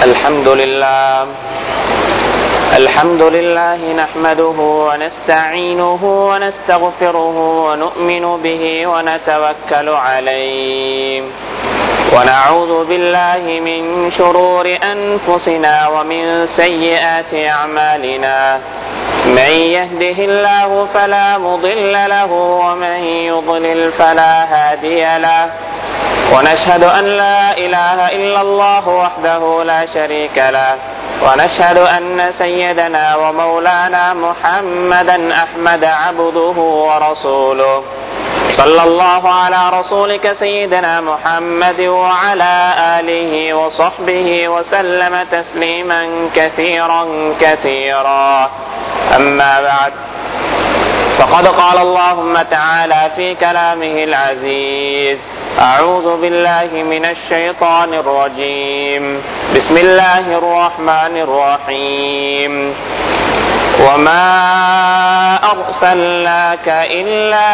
الحمد لله الحمد لله نحمده ونستعينه ونستغفره ونؤمن به ونتوكل عليه ونعوذ بالله من شرور أنفسنا ومن سيئات أعمالنا من يهده الله فلا مضل له ومن يضلل فلا هادي له ونشهد أن لا إله إلا الله وحده لا شريك له ونشهد أن سيدنا ومولانا محمدا أحمد عبده ورسوله صلى الله على رسولك سيدنا محمد وعلى آله وصحبه وسلم تسليما كثيرا كثيرا أما بعد فقد قال اللهم تعالى في كلامه العزيز أعوذ بالله من الشيطان الرجيم بسم الله الرحمن الرحيم وما أرسلناك إلا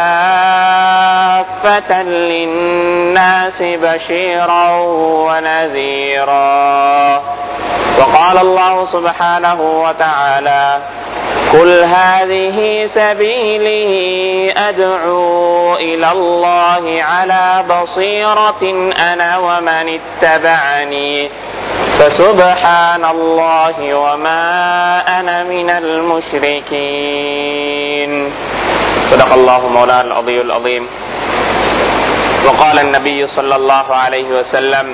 كافة للناس بشيرا ونذيرا وقال الله سبحانه وتعالى قل هذه سبيلي أدعو إلى الله على بصيرة أنا ومن اتبعني فسبحان الله وما أنا من المشركين صدق الله مولانا العظيم العظيم وقال النبي صلى الله عليه وسلم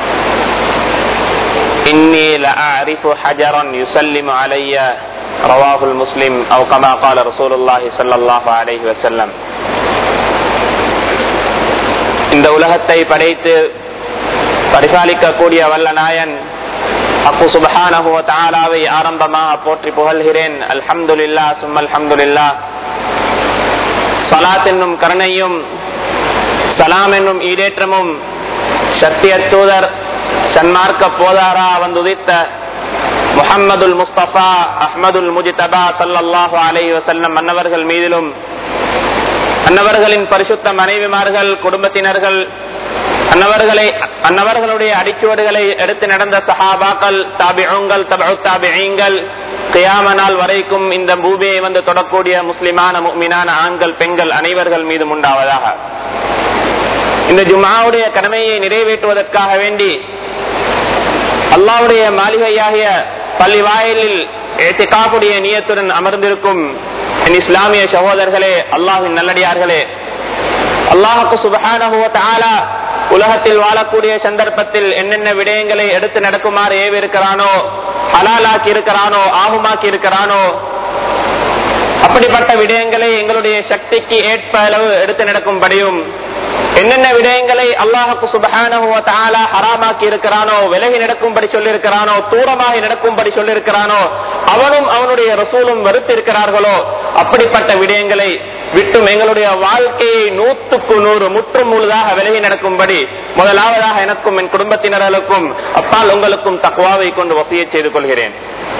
إني لأعرف حجرا يسلم علي رواه المسلم أو كما قال رسول الله صلى الله عليه وسلم இந்த உலகத்தை படைத்து பரிசாலிக்கக்கூடிய வல்ல நாயன் அப்பு சுபஹானஹுவ தாலாவை ஆரம்பமாக போற்றி புகழ்கிறேன் அல்ஹம்துலில்லா சும் அல்ஹம்துலில்லா சலாத் என்னும் கருணையும் சலாம் என்னும் ஈடேற்றமும் சத்திய தூதர் சன்மார்க்க போதாரா வந்துதித்த முஹம்மதுல் முஸ்தபா அஹ்மதுல் முஜிதபா சல்லாஹு அலை வசல்லம் அன்னவர்கள் மீதிலும் அன்னவர்களின் பரிசுத்த மனைவிமார்கள் குடும்பத்தினர்கள் அன்னவர்களை அன்னவர்களுடைய அடிச்சுவடுகளை எடுத்து நடந்த சஹாபாக்கள் தாபிகள் தபு தாபிகள் கியாம நாள் வரைக்கும் இந்த பூமியை வந்து தொடக்கூடிய முஸ்லிமான முக்மினான ஆண்கள் பெண்கள் அனைவர்கள் மீதும் உண்டாவதாக இந்த ஜுமாவுடைய கடமையை நிறைவேற்றுவதற்காக வேண்டி அல்லாவுடைய மாளிகையாகிய பள்ளி வாயிலில் ஏத்திகாக்குடைய நியத்துடன் அமர்ந்திருக்கும் என் இஸ்லாமிய சகோதரர்களே அல்லாஹின் நல்லடியார்களே அல்லாஹுக்கு சுபகான உலகத்தில் வாழக்கூடிய சந்தர்ப்பத்தில் என்னென்ன விடயங்களை எடுத்து நடக்குமாறு ஏவிருக்கிறானோ ஹலாலாக்கி இருக்கிறானோ ஆகுமாக்கி இருக்கிறானோ அப்படிப்பட்ட விடயங்களை எங்களுடைய சக்திக்கு ஏற்ப அளவு எடுத்து நடக்கும்படியும் என்னென்ன விடயங்களை அல்லாஹுக்கு சுபகான ஹராமாக்கி இருக்கிறானோ விலகி நடக்கும்படி சொல்லியிருக்கிறானோ தூரமாக நடக்கும்படி சொல்லியிருக்கிறானோ அவனும் அவனுடைய ரசூலும் வெறுத்திருக்கிறார்களோ அப்படிப்பட்ட விடயங்களை விட்டும் எங்களுடைய வாழ்க்கையை நூத்துக்கு நூறு முற்றும் முழுதாக விலகி நடக்கும்படி முதலாவதாக எனக்கும் என் குடும்பத்தினர்களுக்கும் அப்பால் உங்களுக்கும் தக்குவாவை கொண்டு வசிய செய்து கொள்கிறேன்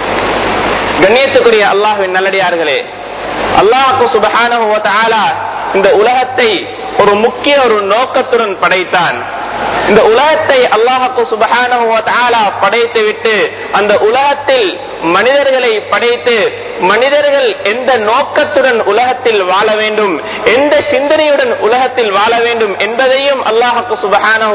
கண்ணியத்துக்குரிய அல்லாஹுவின் நல்லடியார்களே அல்லாஹு சுபகான இந்த உலகத்தை ஒரு முக்கிய ஒரு நோக்கத்துடன் படைத்தான் இந்த உலகத்தை அல்லாஹு சுபகான படைத்து விட்டு அந்த உலகத்தில் மனிதர்களை படைத்து மனிதர்கள் எந்த நோக்கத்துடன் உலகத்தில் வாழ வேண்டும் எந்த சிந்தனையுடன் உலகத்தில் வாழ வேண்டும் என்பதையும் அல்லாஹு சுபகான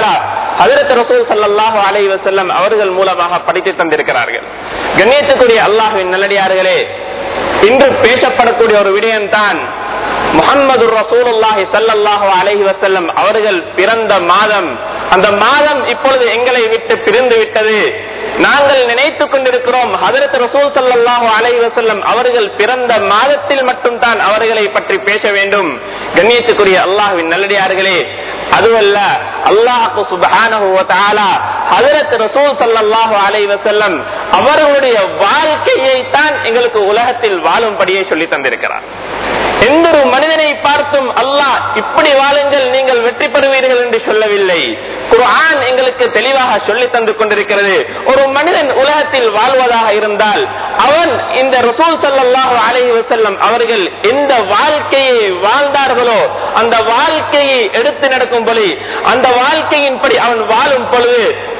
ஹதரத் ரசூல் சல்லாஹு அலை வசல்லம் அவர்கள் மூலமாக படித்து தந்திருக்கிறார்கள் கண்ணியத்துக்குரிய அல்லாஹுவின் நல்லடியார்களே இன்று பேசப்படக்கூடிய ஒரு விடயம்தான் முகமது ரசூலுல்லாஹி சல்லாஹு அலஹி வசல்லம் அவர்கள் பிறந்த மாதம் அந்த மாதம் இப்பொழுது எங்களை விட்டு பிரிந்து விட்டது நாங்கள் நினைத்துக் கொண்டிருக்கிறோம் ஹதரத் ரசூல் சல்லாஹு அலஹி வசல்லம் அவர்கள் பிறந்த மாதத்தில் மட்டும் தான் அவர்களை பற்றி பேச வேண்டும் கண்ணியத்துக்குரிய அல்லாஹுவின் நல்லடியார்களே அதுவல்ல அல்லாஹு சுபான ஹதரத் ரசூல் சல்லாஹு அலை வசல்லம் அவர்களுடைய வாழ்க்கையை தான் எங்களுக்கு உலகத்தில் வாழும்படியே சொல்லி தந்திருக்கிறார் எந்த ஒரு மனிதனை பார்த்தும் அல்லாஹ் இப்படி வாழுங்கள் நீங்கள் வெற்றி பெறுவீர்கள் என்று சொல்லவில்லை குர்ஆன் எங்களுக்கு தெளிவாக சொல்லி தந்து கொண்டிருக்கிறது ஒரு மனிதன் உலகத்தில் வாழ்வதாக இருந்தால் அவன் இந்த ரசூல் சல்லாஹு அலஹி வசல்லம் அவர்கள் எந்த வாழ்க்கையை வாழ்ந்தார்களோ அந்த வாழ்க்கையை எடுத்து நடக்கும் பொழுது அந்த வாழ்க்கையின்படி அவன் வாழும் பொழுது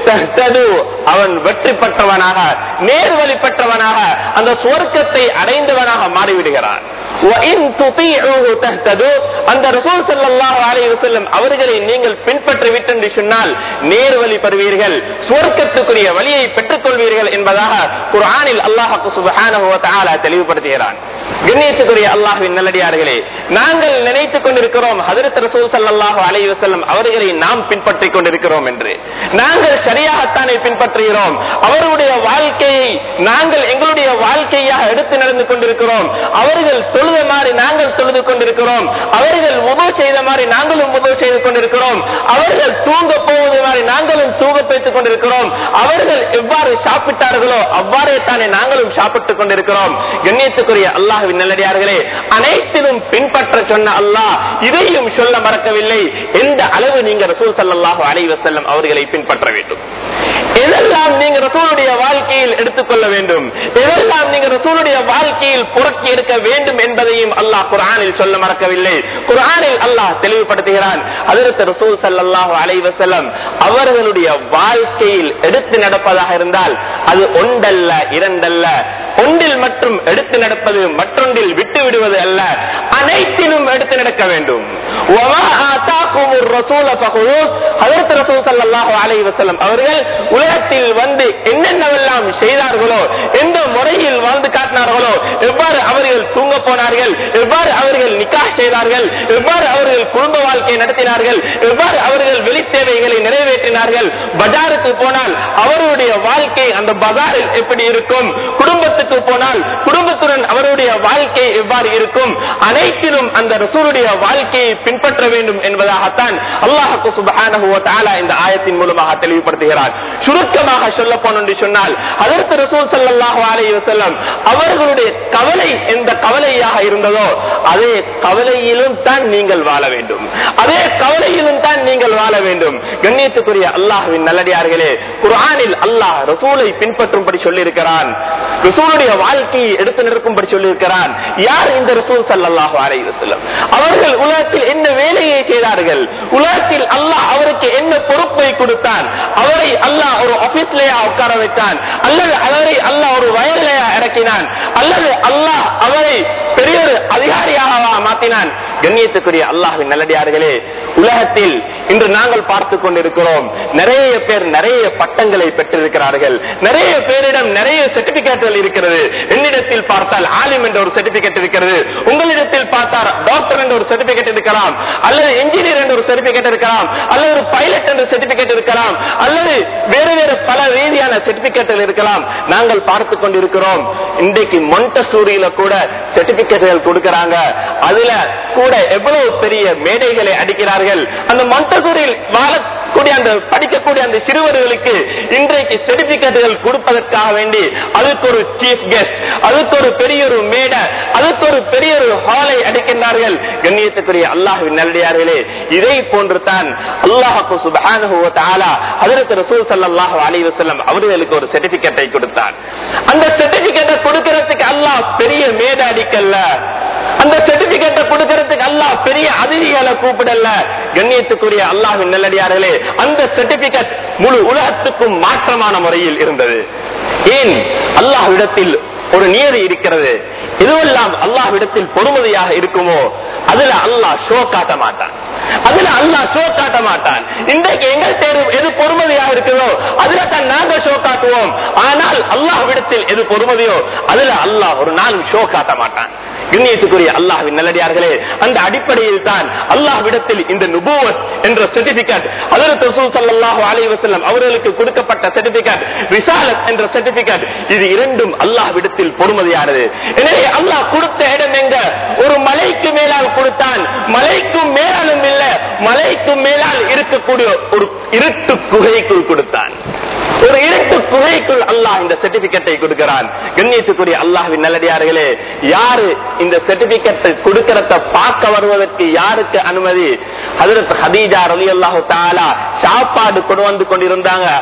தஹ்தது அவன் வெற்றி பெற்றவனாக நேர்வழி பெற்றவனாக அந்த சுவர்க்கத்தை அடைந்தவனாக மாறிவிடுகிறான் وَإِن تُطِيعُوهُ تَهْتَدُوا அந்த ரசூல் ஸல்லல்லாஹு அலைஹி வஸல்லம் அவர்களை நீங்கள் பின்பற்றி விட்டு சொன்னால் நேர்வழி பெறுவீர்கள் சுவர்க்கத்துக்குரிய வழியை பெற்றுக் கொள்வீர்கள் என்பதாக குர்ஆனில் அல்லாஹ் சுப்ஹானஹு வ தஆலா தெளிவுபடுத்துகிறான் கண்ணியத்துக்குரிய அல்லாஹ்வின் நல்லடியார்களே நாங்கள் நினைத்துக் கொண்டிருக்கிறோம் ஹதரத் ரசூல் ஸல்லல்லாஹு அலைஹி வஸல்லம் அவர்களை நாம் பின்பற்றிக் கொண்டிருக்கிறோம் என்று நாங்கள் சரியாகத்தானே பின்பற்றுகிறோம் அவருடைய வாழ்க்கையை நாங்கள் எங்களுடைய வாழ்க்கையாக எடுத்து நடந்து கொண்டிருக்கிறோம் அவர்கள் தொழுத மாதிரி நாங்கள் தொழுது கொண்டிருக்கிறோம் அவர்கள் உதவு செய்த மாதிரி நாங்களும் உதவு செய்து கொண்டிருக்கிறோம் அவர்கள் தூங்க போவது மாதிரி நாங்களும் தூங்க வைத்துக் கொண்டிருக்கிறோம் அவர்கள் எவ்வாறு சாப்பிட்டார்களோ அவ்வாறே தானே நாங்களும் சாப்பிட்டுக் கொண்டிருக்கிறோம் கண்ணியத்துக்குரிய அல்லாஹ்வின் நல்லடியார்களே அனைத்திலும் பின்பற்ற சொன்ன அல்லாஹ் இதையும் சொல்ல மறக்கவில்லை எந்த அளவு நீங்க ரசூல் ஸல்லல்லாஹு அலைஹி வஸல்லம் அவர்களை பின்பற்ற வேண்டும் எதெல்லாம் நீங்க ரசூலுடைய வாழ்க்கையில் எடுத்துக்கொள்ள வேண்டும் எதெல்லாம் நீங்க ரசூலுடைய வாழ்க்கையில் புரட்சி எடுக்க வேண்டும் என்பதையும் அல்லாஹ் குர்ஆனில் சொல்ல மறக்கவில்லை குர்ஆனில் அல்லாஹ் தெளிவுபடுத்துகிறான் அதற்கு ரசூல் ஸல்லல்லாஹு அலைஹி வஸல்லம் அவர்களுடைய வாழ்க்கையில் எடுத்து நடப்பதாக இருந்தால் அது ஒன்றல்ல இரண்டல்ல ஒன்றில் மட்டும் எடுத்து நடப்பது மற்றொன்றில் விட்டு விடுவது அல்ல அனைத்திலும் எடுத்து நடக்க வேண்டும் وَمَا آتَاكُمُ الرَّسُولَ فَخُذُوهُ ஹஜரத் ரசூல் ஸல்லல்லாஹு அலைஹி வஸல்லம் அவர்கள் உலகத்தில் வந்து என்னென்னவெல்லாம் செய்தார்களோ எந்த முறையில் வாழ்ந்து காட்டினார்களோ எவ்வாறு அவர்கள் தூங்க போனார்கள் எவ்வாறு அவர்கள் நிக்காஹ் செய்தார்கள் எவ்வாறு அவர்கள் குடும்ப வாழ்க்கை நடத்தினார்கள் எவ்வாறு அவர்கள் வெளி தேவைகளை நிறைவேற்றினார்கள் பஜாருக்கு போனால் அவருடைய வாழ்க்கை அந்த பஜாரில் எப்படி இருக்கும் குடும்பத்துக்கு போனால் குடும்பத்துடன் அவருடைய வாழ்க்கை எவ்வாறு இருக்கும் அனைத்திலும் அந்த ரசூலுடைய வாழ்க்கையை பின்பற்ற வேண்டும் என்பதாகத்தான் அல்லாஹு சுபஹானஹு வ தஆலா இந்த ஆயத்தின் மூலமாக தெளிவுபடுத்துகிறார் சுருக்கமாக சொல்ல போனோம் என்று சொன்னால் அதற்கு ரசூல் ஸல்லல்லாஹு அலைஹி வஸல்லம் அவர்களுடைய கவலை எந்த கவலையாக இருந்ததோ அதே கவலையிலும் தான் நீங்கள் வாழ வேண்டும் அதே கவலையிலும் தான் நீங்கள் வாழ வேண்டும் கண்ணியத்துக்குரிய அல்லாஹ்வின் நல்லடியார்களே குர்ஆனில் அல்லாஹ் ரசூலை பின்பற்றும்படி சொல்லியிருக்கிறான் ரசூலுடைய வாழ்க்கையை எடுத்து நிற்கும்படி சொல்லியிருக்கிறான் யார் இந்த ரசூல் ஸல்லல்லாஹு அலைஹி வஸல்லம் அவர்கள் உலகத்தில் என்ன வேலையை செய்தார்கள் உலகத்தில் அல்லாஹ் அவருக்கு என்ன பொறுப்பை கொடுத்தான் அவரை அல்லாஹ் ஒரு ஆபீஸ்லயா உட்கார வைத்தான் அல்லது அவரை அல்லாஹ் ஒரு வயலையா இறக்கினான் அல்லது அல்லாஹ் அவரை பெரிய ஒரு அதிகாரியாக மாத்தினான் கண்ணியத்துக்குரிய அல்லாஹின் நல்லடியார்களே உலகத்தில் இன்று நாங்கள் பார்த்து கொண்டிருக்கிறோம் நிறைய பேர் நிறைய பட்டங்களை பெற்றிருக்கிறார்கள் நிறைய பேரிடம் நிறைய சர்டிபிகேட்கள் இருக்கிறது என்னிடத்தில் பார்த்தால் ஆலிம் என்ற ஒரு சர்டிபிகேட் இருக்கிறது உங்களிடத்தில் பார்த்தால் டாக்டர் என்ற ஒரு சர்டிபிகேட் இருக்கலாம் அல்லது இன்ஜினியர் என்ற ஒரு சர்டிபிகேட் இருக்கலாம் அல்லது ஒரு பைலட் என்ற சர்டிபிகேட் இருக்கலாம் அல்லது வேறு வேறு பல ரீதியான சர்டிபிகேட்கள் இருக்கலாம் நாங்கள் பார்த்து கொண்டிருக்கிறோம் இன்றைக்கு மொண்டசூரியில கூட சர்டிபிகேட்கள் கொடுக்கறாங்க அதுல கூட எவ்வளவு பெரிய மேடைகளை அடிக்கிறார்கள் அந்த மொண்டசூரியில் வாழக்கூடிய அந்த படிக்கக்கூடிய அந்த சிறுவர்களுக்கு இன்றைக்கு சர்டிபிகேட்டுகள் கொடுப்பதற்காக வேண்டி அதுக்கு ஒரு சீஃப் கெஸ்ட் அதுக்கு ஒரு பெரிய ஒரு மேடை அதுக்கு ஒரு பெரிய ஒரு ஹாலை அடிக்கின்றார்கள் கண்ணியத்துக்குரிய அல்லாஹ்வின் நல்லடியார்களே இதை போன்று தான் அல்லாஹு சுப்ஹானஹு வ தஆலா ஹஜ்ரத் ரசூல் ஸல்லல்லாஹு அலைஹி வஸல்லம் அவர்களுக்கு ஒரு சர்டிபிகேட்டை கொடுத்தான் அந்த சர்டிபிகேட்டை கொடுக்கிறதுக்கு அல்லாஹ் பெரிய மேடை அடிக்கல்ல அந்த சர்டிபிகேட்டை கொடுக்கிறதுக்கு அல்லாஹ் பெரிய அதிதிகளை கூப்பிடல கண்ணியத்துக்குரிய அல்லாஹ்வின் நல்லடியார்களே அந்த சர்டிபிகேட் முழு உலகத்துக்கும் மாற்றமான முறையில் இருந்தது ஏன் அல்லாஹ்விடத்தில் ஒரு நியதி இருக்கிறது எதுவெல்லாம் அல்லாஹ்விடத்தில் பொறுமதியாக இருக்குமோ அதுல அல்லாஹ் ஷோ காட்ட மாட்டான் அதுல அல்லாஹ் ஷோ காட்ட மாட்டான் இன்றைக்கு எங்கள் தேர்வு எது பொறுமதியாக இருக்குதோ அதுல தான் நாங்க ஷோ காட்டுவோம் ஆனால் அல்லாஹ்விடத்தில் எது பொறுமதியோ அதுல அல்லாஹ் ஒரு நாளும் ஷோ காட்ட மாட்டான் கண்ணியத்துக்குரிய அல்லாஹ்வின் நல்லடியார்களே அந்த அடிப்படையில் தான் அல்லாஹ்விடத்தில் இந்த நுபுவத் என்ற சர்டிபிகேட் அதற்கு ரசூல் ஸல்லல்லாஹு அலைஹி வஸல்லம் அவர்களுக்கு கொடுக்கப்பட்ட சர்டிபிகேட் ரிசாலத் என்ற சர்டிபிகேட் இது இரண்டும் அல்லாஹ்விடத்தில் பொறுமதியானது எனவே அல்லாஹ் கொடுத்த இடம் எங்க ஒரு மலைக்கு மேலால் கொடுத்தான் மலைக்கும் மேலாலும் இல்ல மலைக்கும் மேலால் இருக்கக்கூடிய ஒரு இருட்டு குகைக்குள் கொடுத்தான் ஒரு இருட்டு குகைக்குள் அல்லாஹ் இந்த சர்டிபிகேட்டை கொடுக்கிறான் கண்ணியத்துக்குரிய அல்லாஹ்வின் நல்லடியார்களே யாரு இந்த சர்டிபிகேட் கொடுக்கறத பார்க்க வருவதற்கு யாருக்கு அனுமதி ஹதரத் ஹதீஜா ரலியல்லாஹு தஆலா சாப்பாடு கொண்டு வந்து கொண்டிருந்தாங்க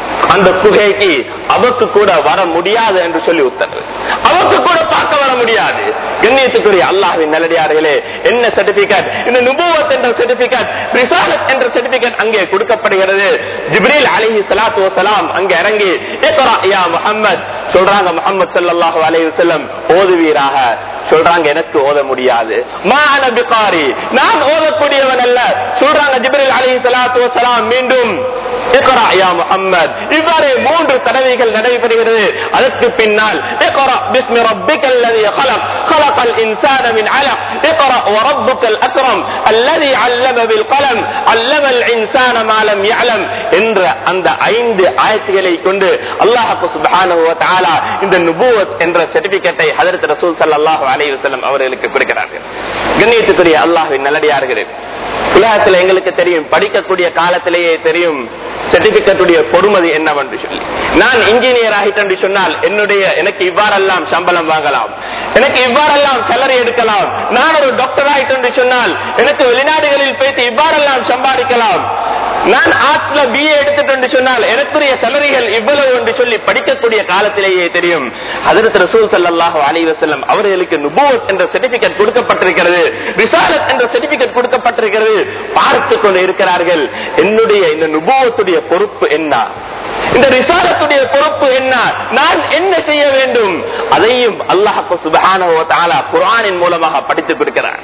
அந்த குகைக்கு அவக்கு கூட வர முடியாது என்று சொல்லி உத்தரவு அவக்கு கூட பார்க்க வர முடியாது கண்ணியத்துக்குரிய அல்லாஹின் நல்லடியார்களே என்ன சர்டிபிகேட் இந்த நுபுவத் என்ற சர்டிபிகேட் ரிசாலத் என்ற சர்டிபிகேட் அங்கே கொடுக்கப்படுகிறது ஜிப்ரீல் அலிஹி சலாத்து வசலாம் அங்கே இறங்கி இக்ரா யா முஹம்மத் சொல்றாங்க முஹம்மது ஸல்லல்லாஹு அலைஹி வஸல்லம் ஓதுவீராக சொல்றாங்க எனக்கு ஓத முடியாது மான பிகாரி நான் ஓதக்கூடியவன் அல்ல சொல்றாங்க ஜிப்ரீல் அலைஹி ஸலாத்து வஸலாம் மீண்டும் இக்ரா யா முஹம்மத் இவ்வாறு மூன்று தடவைகள் நடைபெறுகிறது அதற்கு பின்னால் இக்ரா பிஸ்மி ரப்பிக்கல் லதி خلق خلق الانسان من علق اقرا وربك الاكرم الذي علم بالقلم علم الانسان ما لم يعلم என்ற அந்த ஐந்து ஆயத்துகளை கொண்டு அல்லாஹ் சுப்ஹானஹு வ தஆலா இந்த நுபுவத் என்ற சர்டிபிகேட்டை ஹஜரத் ரசூல் ஸல்லல்லாஹு அலைஹி வஸல்லம் அவர்களுக்கு கொடுக்கிறார்கள் கண்ணியத்துக்குரிய அல்லாஹ்வின் நல்லடியார்களே உலகத்தில் எங்களுக்கு தெரியும் படிக்கக்கூடிய காலத்திலேயே தெரியும் சர்டிபிகேட்டுடைய பொறுமதி என்னவென்று சொல்லி நான் இன்ஜினியர் ஆகிட்டேன் சொன்னால் என்னுடைய எனக்கு இவ்வாறெல்லாம் சம்பளம் வாங்கலாம் எனக்கு இவ்வாறெல்லாம் சேலரி எடுக்கலாம் நான் ஒரு டாக்டர் ஆகிட்டேன் சொன்னால் எனக்கு வெளிநாடுகளில் போய்த்து இவ்வாறெல்லாம் சம்பாதிக்கலாம் நான் ஆர்ட்ஸ்ல பிஏ எடுத்துட்டு சொன்னால் எனக்குரிய சேலரிகள் இவ்வளவு என்று சொல்லி படிக்கக்கூடிய காலத்திலேயே தெரியும் ஹதரத் ரசூல் ஸல்லல்லாஹு அலைஹி வஸல்லம் அவர்களுக்கு நுபுவத் என்ற சர்டிபிகேட் கொடுக்கப்பட்டிருக்கிறது ரிசாலத் என்ற சர்டிபிகேட் கொடுக்கப்பட்டிருக்கிறது பார்த்து கொண்டு இருக்கிறார்கள் என்னுடைய இந்த நுபுவத்துடைய பொறுப்பு என்ன இந்த ரிசாலத்துடைய பொறுப்பு என்ன நான் என்ன செய்ய வேண்டும் அதையும் அல்லாஹ் சுபஹானஹு வ தஆலா குர்ஆனின் மூலமாக படித்துக் கொடுக்கிறார்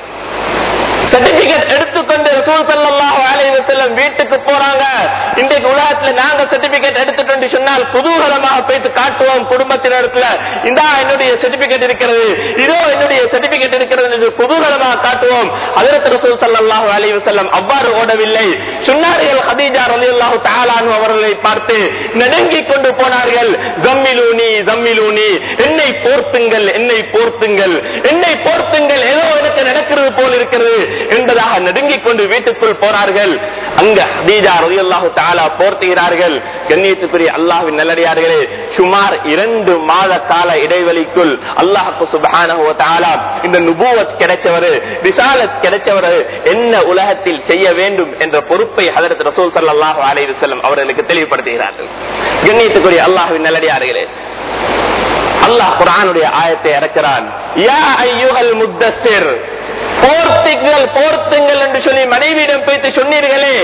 சர்டிபிகேட் எடுத்துக்கொண்டு ரசூல் ஸல்லல்லாஹு அலைஹி வஸல்லம் வீட்டுக்கு போறாங்க இன்றைக்கு உலகத்துல நாங்க சர்டிபிகேட் எடுத்துட்டு சொன்னால் குதூகலமாக போயிட்டு காட்டுவோம் குடும்பத்தினருக்குள்ள இந்தா என்னுடைய சர்டிபிகேட் இருக்கிறது இதோ என்னுடைய சர்டிபிகேட் இருக்கிறது என்று குதூகலமாக காட்டுவோம் ஹஜரத் ரசூல் ஸல்லல்லாஹு அலைஹி வஸல்லம் அவ்வாறு ஓடவில்லை சொன்னார்கள் ஹதீஜா ரலியல்லாஹு தஆலா அன்ஹு அவர்களை பார்த்து நடுங்கிக் கொண்டு போனார்கள் ஜம்மிலூனி ஜம்மிலூனி என்னை போர்த்துங்கள் என்னை போர்த்துங்கள் என்னை போர்த்துங்கள் ஏதோ எனக்கு நடக்கிறது போல் இருக்கிறது என்பதாக நடுங்கிக் கொண்டு வீட்டுக்குள் போனார்கள் அங்க ஹதீஜா ரலியல்லாஹு தஆலா போர்த்துகிறார்கள் கண்ணியத்துக்குரிய அல்லாஹ்வின் நல்லடியார்களே சுமார் இரண்டு மாத கால இடைவெளிக்குள் அல்லாஹ் சுப்ஹானஹு வ தஆலா இந்த நுபுவத் கிடைச்சவர் ரிசாலத் கிடைச்சவர் என்ன உலகத்தில் செய்ய வேண்டும் என்ற பொறுப்பை ஹதரத் ரசூல் ஸல்லல்லாஹு அலைஹி வஸல்லம் அவர்களுக்கு தெளிவுபடுத்துகிறார்கள் கண்ணியத்துக்குரிய அல்லாஹ்வின் நல்லடியார்களே அல்லாஹ் குர்ஆனுடைய ஆயத்தை இறக்கிறான் யா ஐயுஹல் முத்தஸ்ஸிர் போர்த்திங்கள் போர்த்துங்கள் என்று சொல்லி மனைவியிடம் போய்த்து சொன்னீர்களே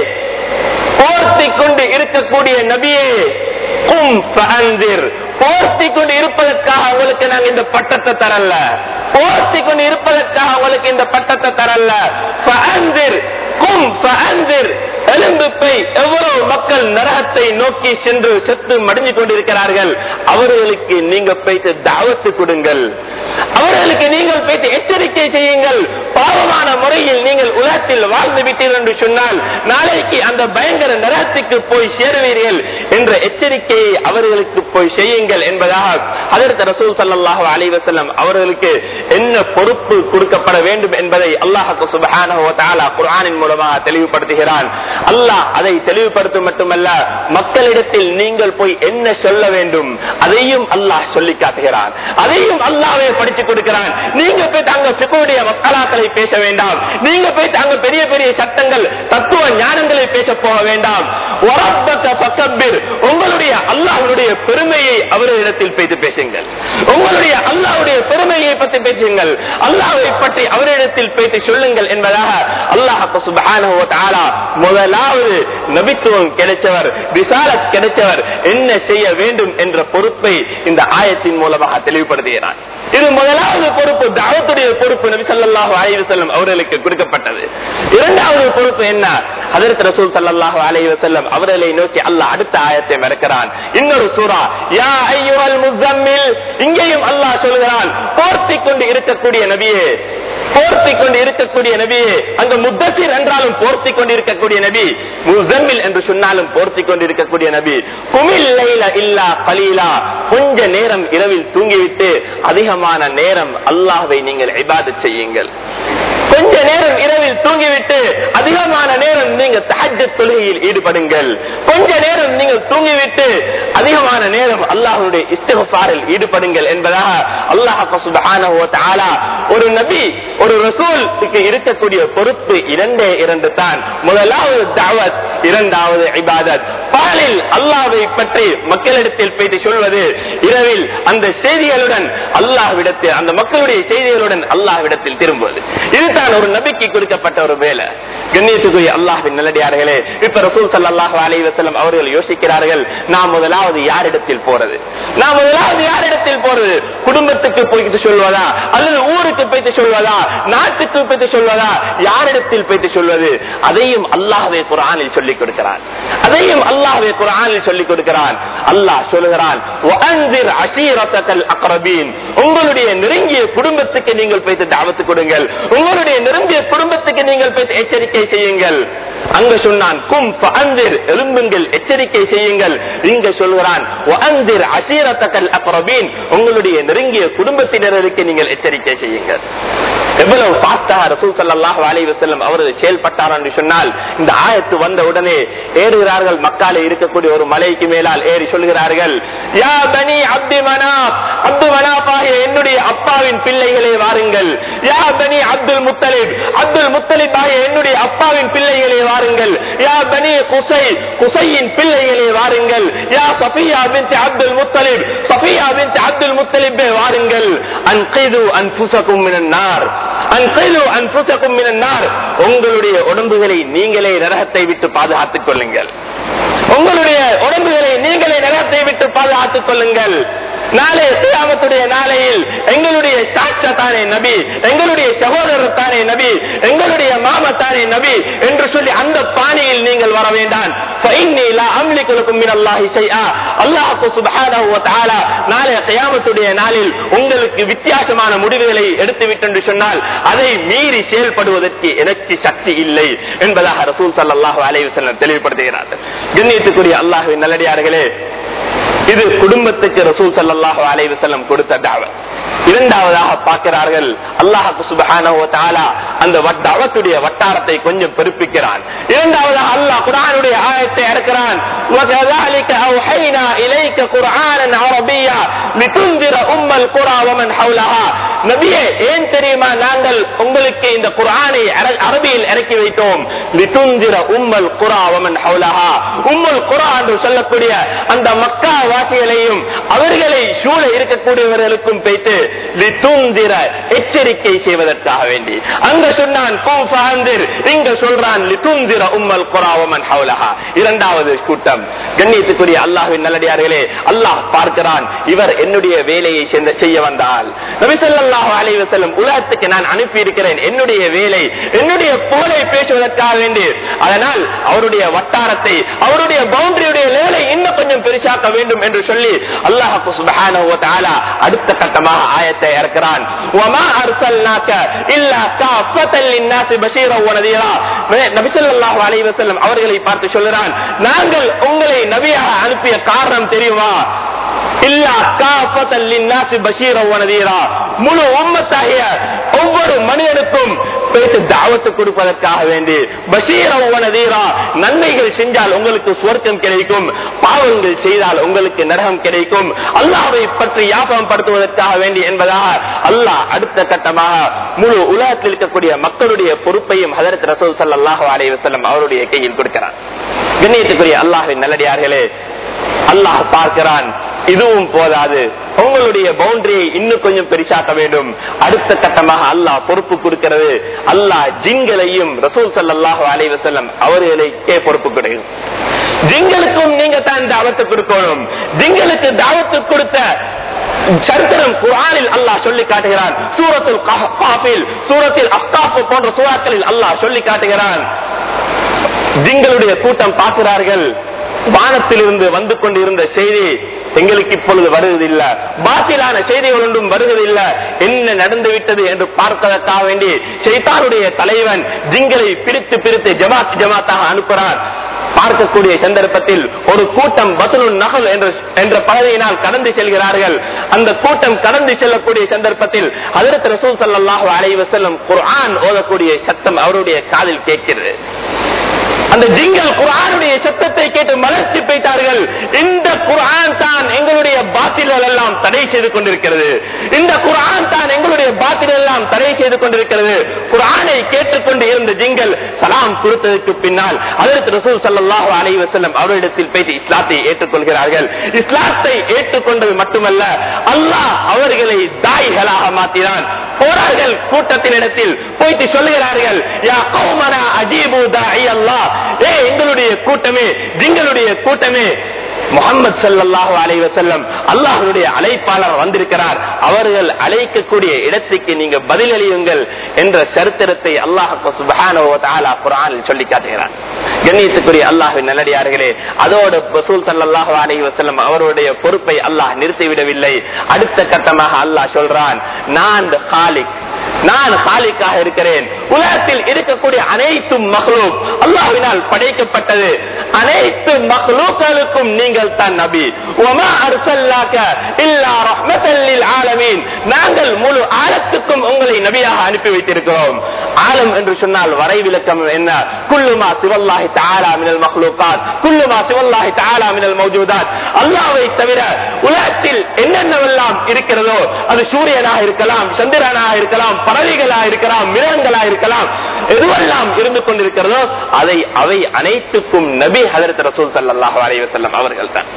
போர்த்திக் கொண்டு இருக்கக்கூடிய நபியே கும் ஃபஅன்திர் போர்த்தி கொண்டு இருப்பதற்காக உங்களுக்கு நாங்க இந்த பட்டத்தை தரல போர்த்தி கொண்டு இருப்பதற்காக உங்களுக்கு இந்த பட்டத்தை தரல ஃபஅன்திர் கும் ஃபஅன்திர் எலும்பு பை எவ்வளவு மக்கள் நரகத்தை நோக்கி சென்று செத்து மடிஞ்சு கொண்டிருக்கிறார்கள் அவர்களுக்கு நீங்க போய்த்து தாவத்து கொடுங்கள் அவர்களுக்கு நீங்கள் போய்த்து எச்சரிக்கை செய்யுங்கள் பாவமான முறையில் நீங்கள் உலகத்தில் வாழ்ந்து விட்டீர்கள் என்று சொன்னால் நாளைக்கு அந்த பயங்கர நரகத்துக்கு போய் சேருவீர்கள் என்ற எச்சரிக்கையை அவர்களுக்கு போய் செய்யுங்கள் என்பதாக அதற்கு ரசூல் சல்லாஹூ அலைவசல்லம் அவர்களுக்கு என்ன பொறுப்பு கொடுக்கப்பட வேண்டும் என்பதை அல்லாஹு சுபஹானஹு வ தஆலா குர்ஆனின் மூலமாக தெளிவுபடுத்துகிறான் அல்லாஹ் அதை தெளிவுபடுத்தும் மட்டுமல்ல மக்களிடத்தில் நீங்கள் போய் என்ன சொல்ல வேண்டும் அதையும் அல்லாஹ் சொல்லி காட்டுகிறான் அதையும் அல்லாவே படிச்சு கொடுக்கிறான் நீங்க போய் அங்க சிக்குடைய மசாலாக்களை பேச வேண்டாம் நீங்க போய் அங்க பெரிய பெரிய சட்டங்கள் தத்துவ ஞானங்களை பேச போக வேண்டாம் ஒரப்பக்க பக்கபிர் உங்களுடைய அல்லாஹ்வுடைய பெருமையை அவரிடத்தில் பேசி பேசுங்கள் உங்களுடைய அல்லாஹ்வுடைய பெருமையை பற்றி பேசுங்கள் அல்லாஹ்வை பற்றி அவரிடத்தில் பேசி சொல்லுங்கள் என்பதாக அல்லாஹ் சுப்ஹானஹு வ தஆலா முதலாவது நபித்துவம் கிடைச்சவர் விசாலத் கிடைச்சவர் என்ன செய்ய வேண்டும் என்ற பொறுப்பை இந்த ஆயத்தின் மூலமாக தெளிவுபடுத்துகிறார் இது முதலாவது பொறுப்பு தாவத்துடைய பொறுப்பு நபி ஸல்லல்லாஹு அலைஹி வஸல்லம் அவர்களுக்கு கொடுக்கப்பட்டது இரண்டாவது பொறுப்பு என்ன ஹஜரத் ரசூல் ஸல்லல்லாஹு அலைஹி வஸல்லம் அவர்களை நோக்கி அல்லாஹ் அடுத்த ஆயத்தை மறக்கிறான் இன்னொரு சூரா யா அய்யுஹல் முஸம்மில் இங்கேயும் அல்லாஹ் சொல்கிறான் போர்த்தி கொண்டு இருக்கக்கூடிய நபியே போர்த்தி கொண்டு இருக்கக்கூடிய நபியே அங்க முத்தசிர் என்றாலும் போர்த்தி கொண்டு இருக்கக்கூடிய நபி முசம்மில் என்று சொன்னாலும் போர்த்தி கொண்டு இருக்கக்கூடிய நபி குமில் லைல இல்லா கலீலா கொஞ்ச நேரம் இரவில் தூங்கிவிட்டு அதிகமான நேரம் அல்லாஹ்வை நீங்கள் இபாதத் செய்யுங்கள் கொஞ்ச நேரம் இரவில் தூங்கி தூங்கிவிட்டு அதிகமான நேரம் நீங்க தஹஜ்ஜத் தொழுகையில் ஈடுபடுங்கள் கொஞ்ச நேரம் நீங்கள் தூங்கிவிட்டு அதிகமான நேரம் அல்லாஹ்வுடைய இஸ்திஃபாரில் ஈடுபடுங்கள் என்பதாக அல்லாஹ் சுப்ஹானஹு வ தஆலா ஒரு நபி ஒரு ரசூலுக்கு இருக்கக்கூடிய பொறுப்பு இரண்டே இரண்டு தான் முதலாவது தாவத் இரண்டாவது இபாதத் பாலில் அல்லாஹ்வை பற்றி மக்களிடத்தில் போயிட்டு சொல்வது இரவில் அந்த செய்திகளுடன் அல்லாஹ்விடத்தில் அந்த மக்களுடைய செய்திகளுடன் அல்லாஹ்விடத்தில் திரும்புவது இதுதான் ஒரு நபிக்கு கொடுக்கப்பட்ட ஒரு வேலை கண்ணியத்துக்குரிய அல்லாஹ்வின் நல்லடியார்களே இப்ப ரசூல் ஸல்லல்லாஹு அலைஹி வஸல்லம் அவர்கள் யோசிக்கிறார்கள் நாம் முதலாவது யாரிடத்தில் போறது நாம் முதலாவது யாரிடத்தில் போறது குடும்பத்துக்கு போயிட்டு சொல்வதா அல்லது ஊருக்கு போயிட்டு சொல்வதா நாட்டுக்கு போயிட்டு சொல்வதா யாரிடத்தில் போயிட்டு சொல்வது அதையும் அல்லாஹ்வே குர்ஆனில் சொல்லிக் கொடுக்கிறான் அதையும் அல்லாஹ்வே குர்ஆனில் சொல்லிக் கொடுக்கிறான் அல்லாஹ் சொல்லுகிறான் வஅன்சிர் அஷீரத்தக்கல் அக்ரபீன் உங்களுடைய நெருங்கிய குடும்பத்துக்கு நீங்கள் போயிட்டு தாவத்து கொடுங்கள் உங்களுடைய நெருங்கிய குடும்பத்துக்கு நீங்கள் போயிட்டு எச்சரிக்கை செய்யுங்கள் அங்க சொன்னான் கும் ஃபஅன்சிர் எழும்புங்கள் எச்சரிக்கை செய்யுங்கள் இங்க சொல்கிறான் வஅன்சிர் அஷீரத்தக்கல் அக்ரபீன் உங்களுடைய நெருங்கிய குடும்பத்தினருக்கு நீங்கள் எச்சரிக்கை செய்யுங்கள் எவ்வளவு பாஸ்டாக ரசூல் ஸல்லல்லாஹு அலைஹி வஸல்லம் அவர்கள் செயல்பட்டார் என்று சொன்னால் இந்த ஆயத்து வந்த உடனே ஏறுகிறார்கள் மக்காலே இருக்கக்கூடிய ஒரு மலைக்கு மேலால் ஏறி சொல்கிறார்கள் யா பனி அப்து மனாப் அப்து மனாப் ஆகிய என்னுடைய அப்பாவின் பிள்ளைகளே வாருங்கள் யா பனி அப்துல் முத்தலிப் அப்துல் முத்தலிப் ஆகிய என்னுடைய அப்பாவின் பிள்ளைகளே வாருங்கள் யா பனி குசை குசையின் பிள்ளைகளே வாருங்கள் யா சஃபியா பின்த் அப்துல் முத்தலிப் சஃபியா பின்த் அப்துல் முத்தலிப்பே வாருங்கள் அன்கிது அன்புசக்கும் மினன் நார் அன்கிது அன்புசக்கும் மினன் நார் உங்களுடைய உடம்புகளை நீங்களே நரகத்தை விட்டு பாதுகாத்துக் கொள்ளுங்கள் உங்களுடைய உடம்புகளை நீங்களே நரகத்தை விட்டு பாதுகாத்துக் கொள்ளுங்கள் நாளை கியாமத்துடைய நாளையில் எங்களுடைய சாட்சா தானே நபி எங்களுடைய சகோதரர் தானே நபி எங்களுடைய மாமா தானே நபி என்று சொல்லி அந்த பாணியில் நீங்கள் வர வேண்டாம் فإني لا أملك لكم من الله شيئا அல்லாஹ் சுப்ஹானஹு வ தஆலா நாளை கியாமத்துடைய நாளில் உங்களுக்கு வித்தியாசமான முடிவுகளை எடுத்து விட்டென்று சொன்னால் அதை மீறி செயல்படுவதற்கு எனக்கு சக்தி இல்லை என்பதாக ரசூல் ஸல்லல்லாஹு அலைஹி வஸல்லம் தெளிவுபடுத்துகிறார்கள் கண்ணியத்துக்குரிய அல்லாஹ்வின் நல்லடியார்களே இது குடும்பத்துக்கு ரசூல் ஸல்லல்லாஹு அலைஹி வஸல்லம் கொடுத்த தாவத் இரண்டாவதாக பார்க்கிறார்கள் அல்லாஹ்க்கு சுப்ஹானஹு வ தஆலா அந்த தஅவத்துடைய வட்டாரத்தை கொஞ்சம் பெருப்பிக்கிறான் இரண்டாவதாக அல்லாஹ் குர்ஆனுடைய ஆயத்தை இறக்கிறான் وَكَذَلِكَ أَوْحَيْنَا إِلَيْكَ قُرْآنًا عَرَبِيًّا لِتُنذِرَ أُمَّ الْقُرَى وَمَنْ حَوْلَهَا நபியே ஏன் தெரியுமா நாங்கள் உங்களுக்கு இந்த குர்ஆனை அர- அரபியில் இறக்கி வைத்தோம் லிதுந்திர உம்மல் குரா வமன் ஹவுலஹா உம்முல் குரா என்று சொல்லக்கூடிய அந்த மக்கா வாசிகளையும் அவர்களை சூழ இருக்கக்கூடியவர்களுக்கும் பேத்து லிதுந்திர எச்சரிக்கை செய்வதற்காக வேண்டி அங்க சொன்னான் கும் ஃபஹந்திர் இங்க சொல்றான் லிதுந்திர உம்மல் குரா வமன் ஹவுலஹா இரண்டாவது கூட்டம் கண்ணியத்துக்குரிய அல்லாஹ்வின் நல்லடியார்களே அல்லாஹ் பார்க்கிறான் இவர் என்னுடைய வேலையை செந்த- செய்ய வந்தால் நபி ஸல்லல்லாஹு அலைஹி வஸல்லம் உலகத்துக்கு நான் அனுப்பி இருக்கிறேன் என்னுடைய வேலை என்னுடைய புகழை பேசுவதற்காக வேண்டி அதனால் அவருடைய வட்டாரத்தை அவருடைய பவுண்டரியுடைய வேலை இன்னும் கொஞ்சம் பெருசாக்க வேண்டும் என்று சொல்லி அல்லாஹ் சுப்ஹானஹு வ தஆலா அடுத்த கட்டமாக ஆயத்தை இறக்கிறான் வமா அர்சல்னாக இல்லா காஃபத்தல் லின்னாஸி பஷீரன் வ நதீரா நபி ஸல்லல்லாஹு அலைஹி வஸல்லம் அவர்களை பார்த்து சொல்கிறான் நாங்கள் உங்களை நபியாக அனுப்பிய காரணம் தெரியுமா இல்லா காஃபத்தல் லின்னாஸி பஷீரன் வ நதீரா முழு உம்மத்தாகிய ஒவ்வொரு மனிதனுக்கும் பேச்சு தாவத்து கொடுப்பதற்காக வேண்டி பஷீரன் வ நதீரா நன்மைகள் செஞ்சால் உங்களுக்கு சுவர்க்கம் கிடைக்கும் பாவங்கள் செய்தால் உங்களுக்கு நரகம் கிடைக்கும் அல்லாஹ்வை பற்றி ஞாபகம் படுத்துவதற்காக வேண்டி என்பதாக அல்லாஹ் அடுத்த கட்டமாக முழு உலகத்தில் இருக்கக்கூடிய மக்களுடைய பொறுப்பையும் ஹதரத் ரசூல் ஸல்லல்லாஹு அலைஹி வஸல்லம் அவருடைய கையில் கொடுக்கிறார் கண்ணியத்துக்குரிய அல்லாஹ்வின் நல்லடியார்களே அல்லாஹ் பார்க்கிறான் இதுவும் போதாது உங்களுடைய பவுண்டரியை இன்னும் கொஞ்சம் பெருசாக்க வேண்டும் அடுத்த கட்டமாக அல்லாஹ் பொறுப்பு கொடுக்கிறது அல்லாஹ் ஜிங்களையும் ரசூல் ஸல்லல்லாஹு அலைஹி வஸல்லம் அவர்களுக்கே பொறுப்பு கொடுக்கும் ஜிங்களுக்கும் நீங்க தான் தாவத்து கொடுக்கணும் ஜிங்களுக்கு தாவத்து கொடுத்த சரித்திரம் குரானில் அல்லாஹ் சொல்லி காட்டுகிறான் சூரத்துல் காஃபில் சூரத்தில் அஃகாப் போன்ற சூறாக்களில் அல்லாஹ் சொல்லி காட்டுகிறான் ஜிங்களுடைய கூட்டம் பார்க்கிறார்கள் வானத்திலிருந்து வந்து கொண்டிருந்த செய்தி எங்களுக்கு இப்பொழுது வருவதில்லை பாத்திலான செய்திகள் ஒன்றும் வருவதில்லை என்ன நடந்து விட்டது என்று பார்ப்பதற்காக வேண்டி சைத்தானுடைய தலைவன் ஜிங்களை பிரித்து பிரித்து ஜமாத் ஜமாத்தாக அனுப்புகிறார் பார்க்கக்கூடிய சந்தர்ப்பத்தில் ஒரு கூட்டம் பத்னு நகல் என்ற என்ற பகுதியினால் கடந்து செல்கிறார்கள் அந்த கூட்டம் கடந்து செல்லக்கூடிய சந்தர்ப்பத்தில் அதற்கு ரசூல் சல்லாஹூ அலைவ செல்லும் குர்ஆன் ஓதக்கூடிய சத்தம் அவருடைய காதில் கேட்கிறது அந்த ஜிங்கல் குரானுடைய சத்தத்தை கேட்டு மலர்ச்சி போய்த்தார்கள் இந்த குரான் தான் எங்களுடைய பாத்தில்கள் எல்லாம் தடை செய்து கொண்டிருக்கிறது இந்த குரான் தான் எங்களுடைய பாத்தில்கள் எல்லாம் தடை செய்து கொண்டிருக்கிறது குரானை கேட்டுக்கொண்டு இருந்த ஜிங்கல் சலாம் கொடுத்ததற்கு பின்னால் அதற்கு ரசூல் சல்லாஹு அலைஹி வஸல்லம் அவரிடத்தில் போயிட்டு இஸ்லாத்தை ஏற்றுக்கொள்கிறார்கள் இஸ்லாத்தை ஏற்றுக்கொண்டது மட்டுமல்ல அல்லாஹ் அவர்களை தாய்களாக மாற்றினான் போறார்கள் கூட்டத்தினிடத்தில் போயிட்டு சொல்லுகிறார்கள் யா கௌமனா அஜீபு தாய் அல்லாஹ் ஏ எங்களுடைய கூட்டமே ஜிங்களுடைய கூட்டமே முகமது சல்லாஹூ அலை வசல்லம் அல்லாஹனுடைய அழைப்பாளர் வந்திருக்கிறார் அவர்கள் அழைக்கக்கூடிய இடத்துக்கு நீங்க பதிலளியுங்கள் என்ற சரித்திரத்தை அல்லாஹ் குரானில் சொல்லி காட்டுகிறார் கண்ணியத்துக்குரிய அல்லாஹின் நல்லடியார்களே அதோடு ரசூல் சல்லாஹூ அலை வசல்லம் அவருடைய பொறுப்பை அல்லாஹ் நிறுத்திவிடவில்லை அடுத்த கட்டமாக அல்லாஹ் சொல்றான் நான் ஹாலிக் நான் ஹாலிக்காக இருக்கிறேன் உலகத்தில் இருக்கக்கூடிய அனைத்து மகளூக் அல்லாஹினால் படைக்கப்பட்டது அனைத்து மகளூக்களுக்கும் நீங்கள் தான் நபி ஒமா அர்சல்லாக்க இல்லா ரஹ்மத்தல்லில் ஆலமீன் நாங்கள் முழு ஆழத்துக்கும் உங்களை நபியாக அனுப்பி வைத்திருக்கிறோம் ஆலம் என்று சொன்னால் வரை விளக்கம் என்ன குல்லுமா சிவல்லாஹி தாலா மினல் மஹ்லூகாத் குல்லுமா சிவல்லாஹி தாலா மினல் மௌஜூதாத் அல்லாஹ்வை தவிர உலகத்தில் என்னென்னவெல்லாம் இருக்கிறதோ அது சூரியனாக இருக்கலாம் சந்திரனாக இருக்கலாம் பறவைகளாக இருக்கலாம் மிருகங்களாக இருக்கலாம் எதுவெல்லாம் இருந்து கொண்டிருக்கிறதோ அதை அவை அனைத்துக்கும் நபி ஹதரத் ரசூல் சல்லாஹ் அலைவசல்லம் அவர்கள் தான்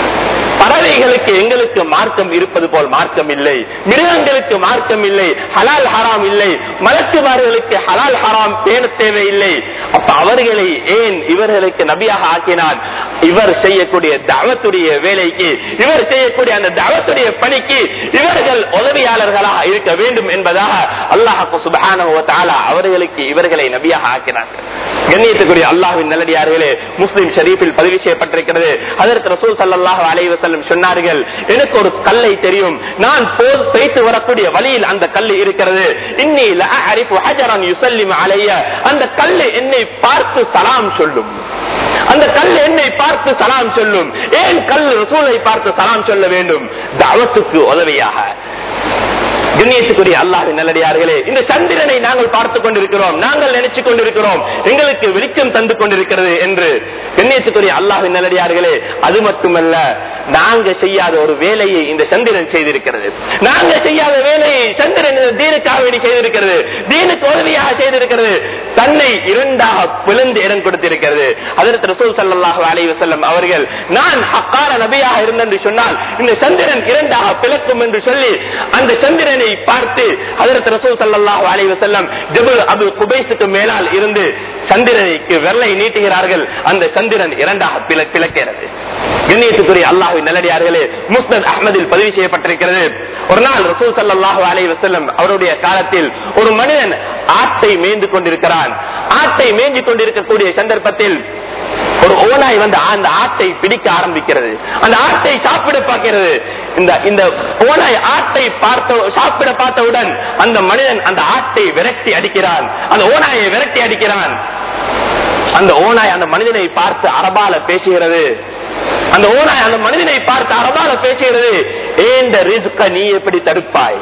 பறவைகளுக்கு எங்களுக்கு மார்க்கம் இருப்பது போல் மார்க்கம் இல்லை மிருகங்களுக்கு மார்க்கம் இல்லை ஹலால் ஹராம் இல்லை மலக்குமார்களுக்கு ஹலால் ஹராம் பேண தேவையில்லை அப்ப அவர்களை ஏன் இவர்களுக்கு நபியாக ஆக்கினான் இவர் செய்யக்கூடிய தவத்துடைய வேலைக்கு இவர் செய்யக்கூடிய அந்த தவத்துடைய பணிக்கு இவர்கள் உதவியாளர்களாக இருக்க வேண்டும் என்பதாக அல்லாஹு சுபான அவர்களுக்கு இவர்களை நபியாக ஆக்கினார்கள் கண்ணியத்துக்குரிய அல்லாஹின் நல்லடியார்களே முஸ்லிம் ஷரீஃபில் பதிவு செய்யப்பட்டிருக்கிறது அதற்கு ரசூல் சல்லாஹ் அலைவசல்லம் சொன்னார்கள் எனக்கு ஒரு கல்லை தெரியும் நான் போல் பேய்த்து வரக்கூடிய வழியில் அந்த கல் இருக்கிறது இன்னி லஅரிஃபு ஹஜரன் யுஸல்லிமு அலைய அந்த கல் என்னை பார்த்து சலாம் சொல்லும் அந்த கல் என்னை பார்த்து சலாம் சொல்லும் ஏன் கல் ரசூலை பார்த்து சலாம் சொல்ல வேண்டும் தவத்துக்கு உதவியாக கண்ணியத்துக்குரிய அல்லாஹின் நல்லடியார்களே இந்த சந்திரனை நாங்கள் பார்த்துக் கொண்டிருக்கிறோம் நாங்கள் நினைச்சு கொண்டிருக்கிறோம் எங்களுக்கு வெளிச்சம் தந்து கொண்டிருக்கிறது என்று கண்ணியத்துக்குரிய அல்லாஹின் நல்லடியார்களே அது மட்டுமல்ல நாங்க செய்யாத ஒரு வேலையை இந்த சந்திரன் செய்திருக்கிறது நாங்க செய்யாத வேலையை சந்திரன் இந்த தீனுக்காக வேண்டி செய்திருக்கிறது தீனுக்கு உதவியாக செய்திருக்கிறது தன்னை இரண்டாக பிளந்து இடம் கொடுத்திருக்கிறது அதற்கு ரசூல் சல்லாஹு அலைஹி வஸல்லம் அவர்கள் நான் அக்கால நபியாக இருந்தென்று சொன்னால் இந்த சந்திரன் இரண்டாக பிளக்கும் என்று சொல்லி அந்த சந்திரனை பார்த்து அதற்கு ரசூல் சல்லாஹு அலைஹி வஸல்லம் ஜபுல் அபு குபைஸுக்கு மேலால் இருந்து சந்திரனுக்கு வெள்ளை நீட்டுகிறார்கள் அந்த சந்திரன் இரண்டாக பிள- பிளக்கிறது கண்ணியத்துக்குரிய அல்லாஹின் நல்லடியார்களே முஸ்னத் அஹ்மதில் பதிவு செய்யப்பட்டிருக்கிறது ஒரு நாள் ரசூல் சல்லாஹு அலைஹி வஸல்லம் அவருடைய காலத்தில் ஒரு மனிதன் ஆட்டை மேய்ந்து கொண்டிருக்கிறான் ஆட்டை மேய்ந்து கொண்டிருக்கக்கூடிய சந்தர்ப்பத்தில் ஒரு ஓனாய் வந்து அந்த ஆட்டை பிடிக்க ஆரம்பிக்கிறது அந்த ஆட்டை சாப்பிட பார்க்கிறது இந்த இந்த ஓனாய் ஆட்டை பார்த்த சாப்பிட பார்த்தவுடன் அந்த மனிதன் அந்த ஆட்டை விரட்டி அடிக்கிறான் அந்த ஓனாயை விரட்டி அடிக்கிறான் அந்த ஓனாய் அந்த மனிதனை பார்த்து அரபால பேசுகிறது அந்த ஓனாய் அந்த மனிதனை பார்த்து அரபால பேசுகிறது ஏந்த ரிஸ்க நீ எப்படி தடுப்பாய்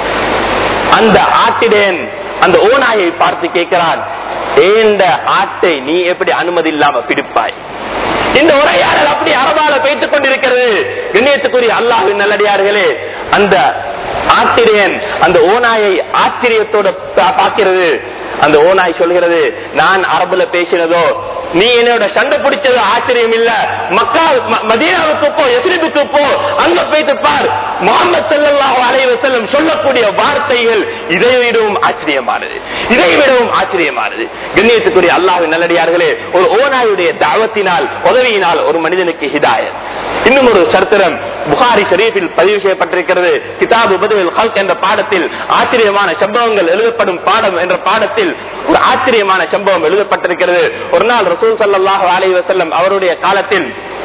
அந்த ஆட்டிடேன் அந்த ஓனாயை பார்த்து கேட்கிறான் ஏந்த ஆட்டை நீ எப்படி அனுமதி இல்லாம பிடிப்பாய் இந்த உரையாடல் அப்படி அரபால பேத்துக் கொண்டிருக்கிறது கண்ணியத்துக்குரிய அல்லாஹின் நல்லடியார்களே அந்த ஆத்திரியன் அந்த ஓனாயை ஆச்சரியத்தோட பா- பார்க்கிறது அந்த ஓனாய் சொல்கிறது நான் அரபுல பேசினதோ நீ என்னோட சண்டை பிடிச்சது ஆச்சரியம் இல்ல மக்கா ம- மதீனாவுக்கு போ எஸ்ரிபுக்கு போ அங்க போயிட்டு பார் முகமது ஸல்லல்லாஹு அலைஹி வஸல்லம் சொல்லக்கூடிய வார்த்தைகள் இதை விடவும் ஆச்சரியமானது இதை விடவும் ஆச்சரியமானது கண்ணியத்துக்குரிய அல்லாஹ்வின் நல்லடியார்களே ஒரு ஓனாயுடைய தாவத்தினால் உதவியினால் ஒரு மனிதனுக்கு ஹிதாயத் இன்னும் ஒரு சரித்திரம் புகாரி ஷரீஃபில் பதிவு செய்யப்பட்டிருக்கிறது கிதாபு பதில் ஹல்க் என்ற பாடத்தில் ஆச்சரியமான சம்பவங்கள் எழுதப்படும் பாடம் என்ற பாடத்தில் ஒரு ஆச்சரியமான சம்பவம் எழுதப்பட்டிருக்கிறது ஒரு நாள் ரசூல் ஸல்லல்லாஹு அலைஹி வஸல்லம் அவருடைய காலத்தில்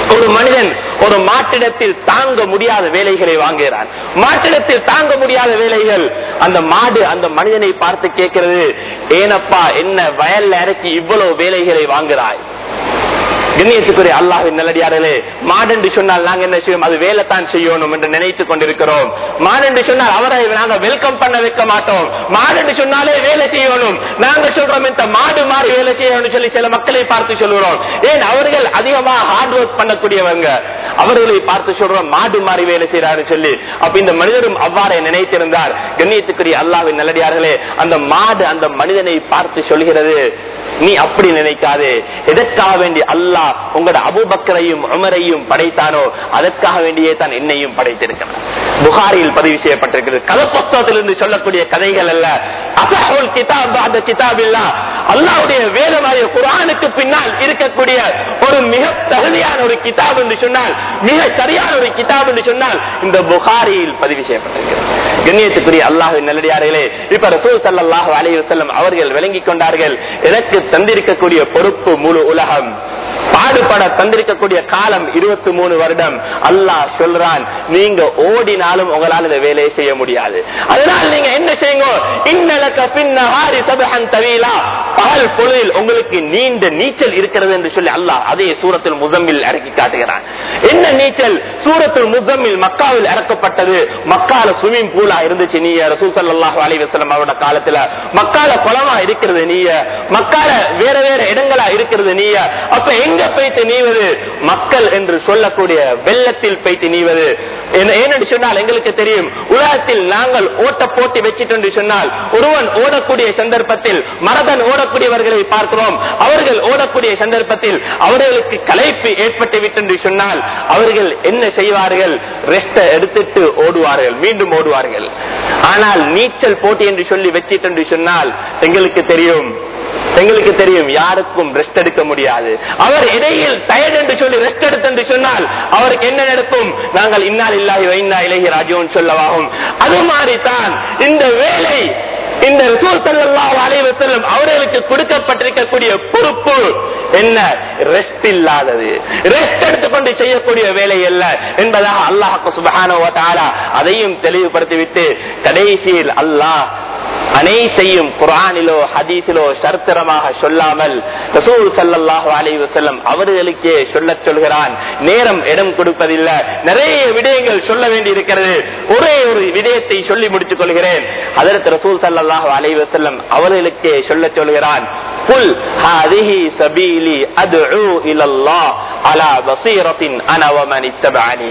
ஒரு மனிதன் ஒரு மாட்டிடத்தில் தாங்க முடியாத வேலைகளை வாங்குகிறான் மாட்டிடத்தில் தாங்க முடியாத வேலைகள் அந்த மாடு அந்த மனிதனை பார்த்து கேட்கிறது ஏனப்பா என்ன வயல்ல இறக்கி இவ்வளவு வேலைகளை வாங்குறாய் கண்ணியத்துக்குரிய அல்லாஹின் நல்லடியார்களே மாடென்று சொன்னால் நாங்க என்ன செய்வோம் அது வேலை தான் செய்யணும் என்று நினைத்துக் கொண்டிருக்கிறோம் மாடென்று சொன்னால் அவரை நாங்க வெல்கம் பண்ண வைக்க மாட்டோம் மாடென்று சொன்னாலே வேலை செய்யணும் நாங்க சொல்றோம் இந்த மாடு மாறி வேலை செய்யணும்னு சொல்லி சில மக்களை பார்த்து சொல்கிறோம் ஏன் அவர்கள் அதிகமா ஹார்ட் ஒர்க் பண்ணக்கூடியவங்க அவர்களை பார்த்து சொல்றோம் மாடு மாறி வேலை செய்யறாரு சொல்லி அப்ப இந்த மனிதரும் அவ்வாறே நினைத்திருந்தார் கண்ணியத்துக்குரிய அல்லாவின் நல்லடியார்களே அந்த மாடு அந்த மனிதனை பார்த்து சொல்கிறது நீ அப்படி நினைக்காதே எதற்காக வேண்டி அல்லாஹ் உங்களோட அபுபக்கரையும் உமரையும் படைத்தானோ அதற்காக வேண்டியே தான் என்னையும் படைத்திருக்கிறான் புகாரில் பதிவு செய்யப்பட்டிருக்கிறது கதை புத்தகத்திலிருந்து சொல்லக்கூடிய கதைகள் அல்ல அசஹுல் கிதாப் அந்த கிதாப் இல்ல அல்லாவுடைய வேதமாய குரானுக்கு பின்னால் இருக்கக்கூடிய ஒரு மிக தகுதியான ஒரு கிதாப் என்று சொன்னால் மிக சரியான ஒரு கிதாப் என்று சொன்னால் இந்த புகாரியில் பதிவு செய்யப்பட்டிருக்கிறது கண்ணியத்துக்குரிய அல்லாஹின் நல்லடியார்களே இப்ப ரசூல் சல்லாஹு அலைஹி வஸல்லம் அவர்கள் விளங்கிக் கொண்டார்கள் எனக்கு தந்திருக்கக்கூடிய பொறுப்பு முழு உலகம் பாடுபட தந்திருக்கக்கூடிய காலம் இருபத்தி மூணு வருடம் அல்லாஹ் சொல்றான் நீங்க ஓடினாலும் உங்களால் இந்த வேலையை செய்ய முடியாது அதனால் நீங்க என்ன செய்யுங்க இன்னலக்க பின்னஹாரி சபஹன் தவீலா பகல் பொழுதில் உங்களுக்கு நீண்ட நீச்சல் இருக்கிறது என்று சொல்லி அல்லாஹ் அதே சூரத்தில் முசம்மில் இறக்கி காட்டுகிறான் என்ன நீச்சல் சூரத்தில் முசம்மில் மக்காவில் இறக்கப்பட்டது மக்கால ஸ்விமிங் பூலா இருந்துச்சு நீ ரசூல் சல்லாஹூ அலி வசலம் அவரோட காலத்துல மக்கால குளமா இருக்கிறது நீய மக்கால வேற வேற இடங்களா இருக்கிறது நீய அப்ப எங்க போய்த்து நீவது மக்கள் என்று சொல்லக்கூடிய வெள்ளத்தில் போய்த்து நீவது ஏனென்று சொன்னால் எங்களுக்கு தெரியும் உலகத்தில் நாங்கள் ஓட்ட போட்டி வச்சிட்டு என்று சொன்னால் ஒருவன் ஓடக்கூடிய சந்தர்ப்பத்தில் மரதன் ஓடக்கூடியவர்களை பார்க்கிறோம் அவர்கள் ஓடக்கூடிய சந்தர்ப்பத்தில் அவர்களுக்கு கலைப்பு ஏற்பட்டு விட்டு சொன்னால் அவர்கள் என்ன செய்வார்கள் ரெஸ்ட எடுத்துட்டு ஓடுவார்கள் மீண்டும் ஓடுவார்கள் ஆனால் நீச்சல் போட்டி என்று சொல்லி வச்சிட்டு என்று சொன்னால் எங்களுக்கு தெரியும் எங்களுக்கு தெரியும் யாருக்கும் ரெஸ்ட் எடுக்க முடியாது அவர் இடையில் டயர்ட் என்று சொல்லி ரெஸ்ட் எடுத்து என்று சொன்னால் அவருக்கு என்ன நடக்கும் நாங்கள் இன்னால் இல்லாஹி வைனா இலகி ராஜோன்னு சொல்லவாகும் அது மாதிரி தான் இந்த வேலை இந்த ரசூல் ஸல்லல்லாஹு அலைஹி வஸல்லம் அவர்களுக்கு கொடுக்கப்பட்டிருக்கக்கூடிய பொறுப்பு என்ன ரெஸ்ட் இல்லாதது ரெஸ்ட் எடுத்துக்கொண்டு செய்யக்கூடிய வேலை அல்ல என்பதாக அல்லாஹ் சுப்ஹானஹு வ தஆலா அதையும் தெளிவுபடுத்திவிட்டு கடைசியில் அல்லாஹ் அனைத்தையும் குரானிலோ ஹதீஸிலோ சரித்திரமாக சொல்லாமல் ரசூல் சல்லாஹு அலைஹி வஸல்லம் அவர்களுக்கே சொல்லச் சொல்கிறான் நேரம் இடம் கொடுப்பதில்லை நிறைய விடயங்கள் சொல்ல வேண்டி இருக்கிறது ஒரே ஒரு விடயத்தை சொல்லி முடித்துக் கொள்கிறேன் அதற்கு ரசூல் சல்லாஹு அலைஹி வஸல்லம் அவர்களுக்கே சொல்லச் சொல்கிறான் குல் ஹாதிஹி சபீலி அத்உ இலல்லாஹ் அலா பஸீரத்தின் அன வமன் இத்தபஅனி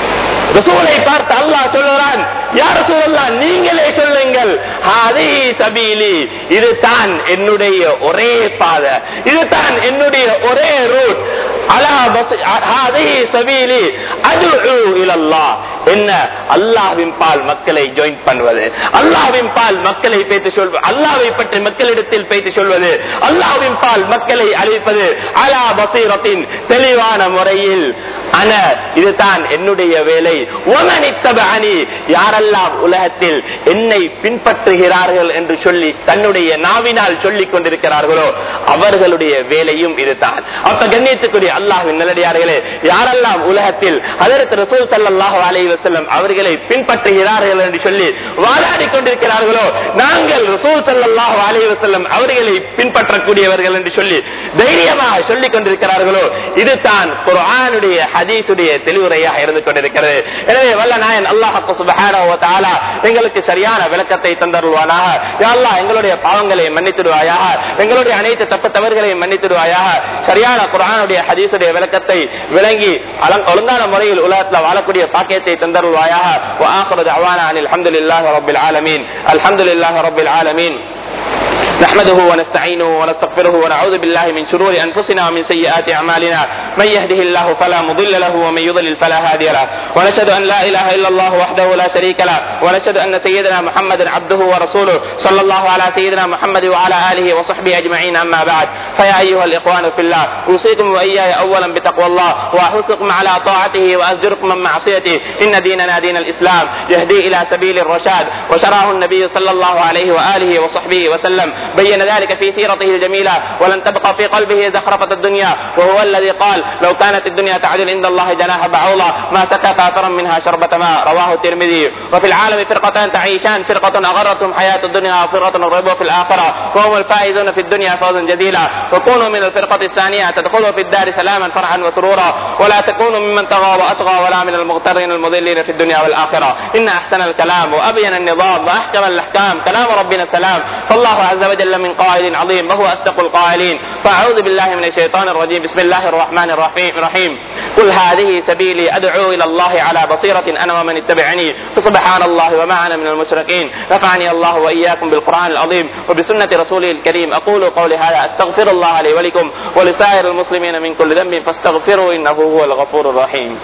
ரசூலை பார்த்து அல்லாஹ் சொல்லுறான் யார் சொல்லலாம் நீங்களே சொல்லுங்கள் ஹாதி சபீலி இதுதான் என்னுடைய ஒரே பாதை இதுதான் என்னுடைய ஒரே ரூட் அலா பஸ் ஹாதி சபீலி அத்உ இலல்லாஹ் என்ன அல்லாஹ்வின் பால் மக்களை ஜாயின் பண்ணுவது அல்லாஹ்வின் பால் மக்களை பேத்து சொல்வது அல்லாஹ்வை பற்றி மக்களிடத்தில் பேத்து சொல்வது அல்லாஹ்வின் பால் மக்களை அழைப்பது அலா பசீரத்தின் தெளிவான முறையில் அன இதுதான் என்னுடைய வேலை ஒமனித்தபஅனி யாரெல்லாம் உலகத்தில் என்னை பின்பற்றுகிறார்கள் என்று சொல்லி தன்னுடைய நாவினால் சொல்லிக் கொண்டிருக்கிறார்களோ அவர்களுடைய வேலையும் இதுதான் அப்ப கண்ணியத்துக்குரிய அல்லாஹ்வின் நல்லடியார்களே யாரெல்லாம் உலகத்தில் அதற்கு ரசூல் ஸல்லல்லாஹு அலைஹி வஸல்லம் அவர்களை பின்பற்றுகிறார்கள் என்று சொல்லி வாதாடி கொண்டிருக்கிறார்களோ நாங்கள் ரசூல் ஸல்லல்லாஹு அலைஹி வஸல்லம் அவர்களை பின்பற்றக்கூடியவர்கள் என்று சொல்லி தைரியமாக சொல்லிக் கொண்டிருக்கிறார்களோ இதுதான் குர்ஆனுடைய ஹதீஸுடைய தெளிவுரையாக இருந்து கொண்டிருக்கிறது எனவே வல்ல நாயன் அல்லாஹ் சுப்ஹானஹு வ தஆலா எங்களுக்கு சரியான விளக்கத்தை தந்தருள்வானாக யா அல்லாஹ் எங்களுடைய பாவங்களை மன்னித்துடுவாயாக எங்களுடைய அனைத்து தப்பு தவறுகளையும் மன்னித்துடுவாயாக சரியான குர்ஆனுடைய ஹதீஸுடைய விளக்கத்தை விளங்கி அலங்- ஒழுங்கான முறையில் உலகத்தில் வாழக்கூடிய பாக்கியத்தை தந்தருள்வாயாக வ ஆகிரு தஅவானா அனில் ஹம்துலில்லாஹி ரப்பில் ஆலமீன் அல்ஹம்துலில்லாஹி ரப்பில் ஆலமீன் نحمده ونستعينه ونستغفره ونعوذ بالله من شرور انفسنا ومن سيئات اعمالنا من يهده الله فلا مضل له ومن يضلل فلا هادي له ونشهد ان لا اله الا الله وحده لا شريك له ونشهد ان سيدنا محمدا عبده ورسوله صلى الله على سيدنا محمد وعلى اله وصحبه اجمعين اما بعد فيا ايها الاخوان في الله اوصيكم واياي اولا بتقوى الله واحثكم على طاعته وازجركم من معصيته ان ديننا دين الاسلام يهدي الى سبيل الرشاد وشرعه النبي صلى الله عليه واله وصحبه وسلم بين ذلك في سيرته الجميلة ولن تبقى في قلبه زخرفة الدنيا وهو الذي قال لو كانت الدنيا تعدل عند الله جناح بعوضة ما سكى كافرا منها شربة ماء رواه الترمذي وفي العالم فرقتان تعيشان فرقة أغرتهم حياة الدنيا وفرقة رغبوا في الآخرة وهم الفائزون في الدنيا فوزا جديلا وكونوا من الفرقة الثانية تدخلوا في الدار سلاما فرحا وسرورا ولا تكونوا ممن طغى وأطغى ولا من المغترين المضلين في الدنيا والآخرة إن أحسن الكلام وأبين النظام وأحكم الأحكام كلام ربنا السلام فالله عز وجل من قائل عظيم وهو أصدق القائلين فأعوذ بالله من الشيطان الرجيم بسم الله الرحمن الرحيم رحيم قل هذه سبيلي أدعو إلى الله على بصيرة أنا ومن اتبعني فسبحان الله وما أنا من المشركين نفعني الله وإياكم بالقرآن العظيم وبسنة رسوله الكريم أقول قولي هذا أستغفر الله لي ولكم ولسائر المسلمين من كل ذنب فاستغفروا إنه هو الغفور الرحيم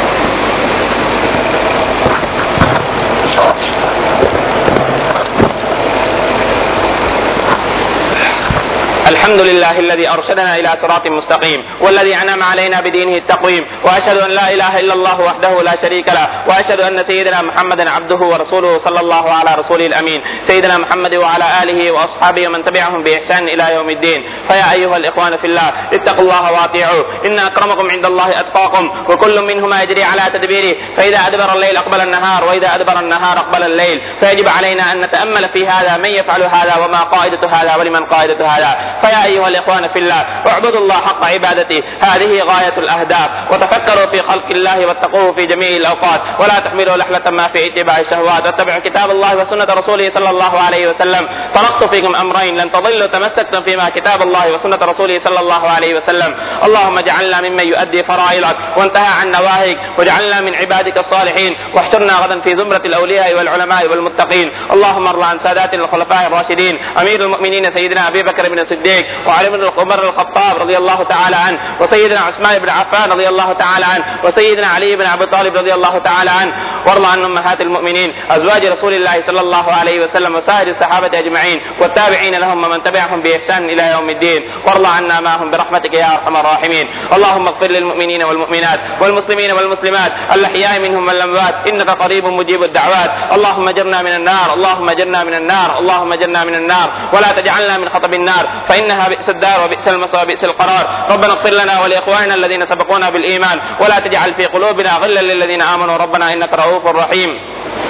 الحمد لله الذي أرشدنا إلى صراط مستقيم والذي أنعم علينا بدينه التقويم وأشهد أن لا إله إلا الله وحده لا شريك له وأشهد أن سيدنا محمدا عبده ورسوله صلى الله على رسوله الأمين سيدنا محمد وعلى آله وأصحابه ومن تبعهم بإحسان إلى يوم الدين فيا أيها الإخوان في الله اتقوا الله وأطيعوه إن أكرمكم عند الله أتقاكم وكل منهما يجري على تدبيره فإذا أدبر الليل أقبل النهار وإذا أدبر النهار أقبل الليل فيجب علينا أن نتأمل في هذا من يفعل هذا وما قائدة هذا ولمن قائدة هذا فيا أيها الإخوان في الله اعبدوا الله حق عبادته هذه غاية الأهداف وتفكروا في خلق الله واتقوه في جميع الأوقات ولا تحملوا لحلة ما في اتباع الشهوات واتبعوا كتاب الله وسنة رسوله صلى الله عليه وسلم تركت فيكم أمرين لن تضلوا تمسكتم فيما كتاب الله وسنة رسوله صلى الله عليه وسلم اللهم اجعلنا ممن يؤدي فرائضك وانتهى عن نواهيك واجعلنا من عبادك الصالحين واحشرنا غدا في زمرة الأولياء والعلماء والمتقين اللهم ارض عن ساداتنا الخلفاء الراشدين أمير المؤمنين سيدنا أبي بكر بن الصديق وعلي بن عمر الخطاب رضي الله تعالى عنه وسيدنا عثمان بن عفان رضي الله تعالى عنه وسيدنا علي بن ابي طالب رضي الله تعالى عنه وارض عن امهات المؤمنين ازواج رسول الله صلى الله عليه وسلم وسائر الصحابه اجمعين والتابعين لهم ومن تبعهم باحسان الى يوم الدين وارض عنا معهم برحمتك يا ارحم الراحمين اللهم اغفر للمؤمنين والمؤمنات والمسلمين والمسلمات الاحياء منهم والاموات انك قريب مجيب الدعوات اللهم اجرنا من النار اللهم اجرنا من النار اللهم اجرنا من النار ولا تجعلنا من خطب النار فانها بئس الدار وبئس المصير وبئس القرار ربنا اغفر لنا ولاخواننا الذين سبقونا بالايمان ولا تجعل في قلوبنا غلا للذين امنوا ربنا انك رؤوف رحيم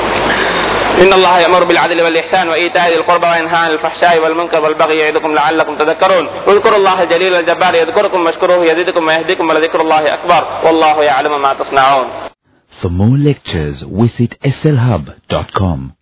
إن الله يأمر بالعدل والإحسان وإيتاء ذي القربى وينهى عن الفحشاء والمنكر والبغي يعظكم لعلكم تذكرون واذكروا الله الجليل الجبار يذكركم واشكروه يزدكم ويهديكم ولذكر الله أكبر والله يعلم ما تصنعون For more lectures, visit slhub.com.